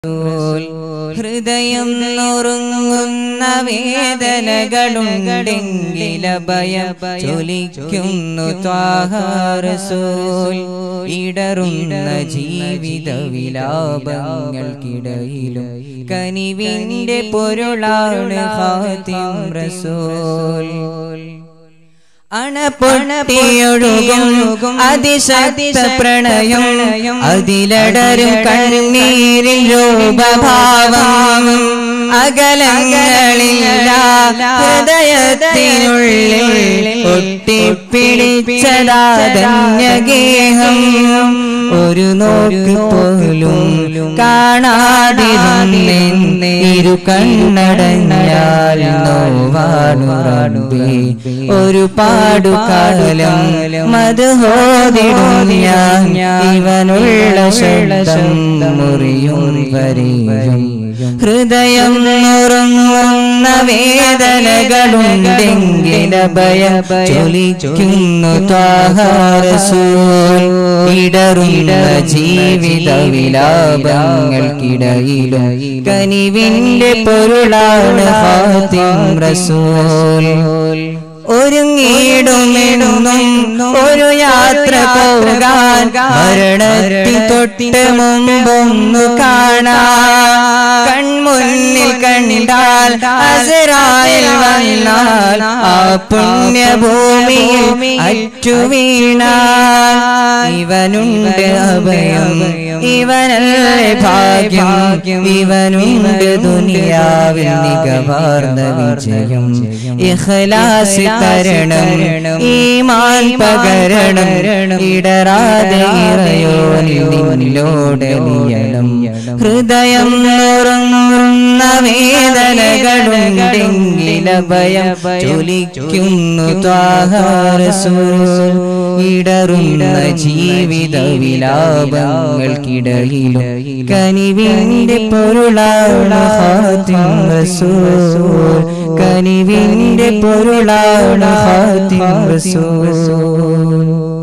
ഹൃദയം നുറുങ്ങുന്ന വേദനകളുണ്ടെങ്കിലഭയം ചൊലിക്കുന്നു ത്വാഹാരസൂൽ ഇടറുന്ന ജീവിത വിലാപങ്ങൾക്കിടയിലും കനിവിന്റെ പൊരുളാണ് ഹാത്തിം റസൂൽ അണപൊണത്തിയൊഴുകും അതിശക്ത പ്രണയം അതിലടരും കണ്ണീരിൽ രൂപഭാവം അകലങ്ങളില്ല ഹൃദയത്തിനുള്ളിൽ ഒട്ടിപ്പിടിച്ചതാതന്യഗേഹം ഒരു നോക്ക് പോലും കാണാതിരുന്നെ ഇരു കണ്ണടഞ്ഞാൽ നോവാണു റബ്ബേ ഒരു പാടുകാലം മധുഹോദിടും ഞാൻ ഇവനുള്ള ശബ്ദം മുറിയും വരെയും ഹൃദയം നുറങ്ങുന്ന വേദനകളുണ്ടെങ്കിൽ ഭയം ചൊലിക്കുന്നു ത്വാഹാരസൂൽ ഇടറുന്ന ജീവിത വിലാപങ്ങൾക്കിടയിലും കനിവിന്റെ പൊരുളാണ് ഹാത്തിം റസൂൽ ഒരുങ്ങിടുമെന്നും ഒരു യാത്ര പോകാൻ മരണത്തിൽ തൊട്ട് മുമ്പൊന്നു കാണാൻ കൺമുന്നിൽ കണ്ടാൽ അസറായിൽ വന്നാൽ ആ പുണ്യഭൂമിയിൽ അറ്റു വീണ ഇവനുണ്ട് അഭയം ഇവനല്ലേ ഭാഗ്യം ഇവനുണ്ട് ദുനിയാവിൽ നികവാർന്ന വിജയം ഇഖ്ലാസ് തരണം ഈമാൻ പകരണം ഇടറാതെ ഇറയോനിൽ നിന്നോടലിയണം ഹൃദയം നുറങ്ങുന്ന വേദനകളുണ്ടെങ്കിൽ ഭയം ചൊലിക്കുന്നു ത്വാഹാരസൂൽ ഇടറുന്ന ജീവിത വിലാപങ്ങൾക്കിടയിലും കനിവിന്റെ പൊരുളാണ് ഹാത്തിം റസൂൽ കനിവിന്റെ പൊരുളാണ് ഹാത്തിം റസൂൽ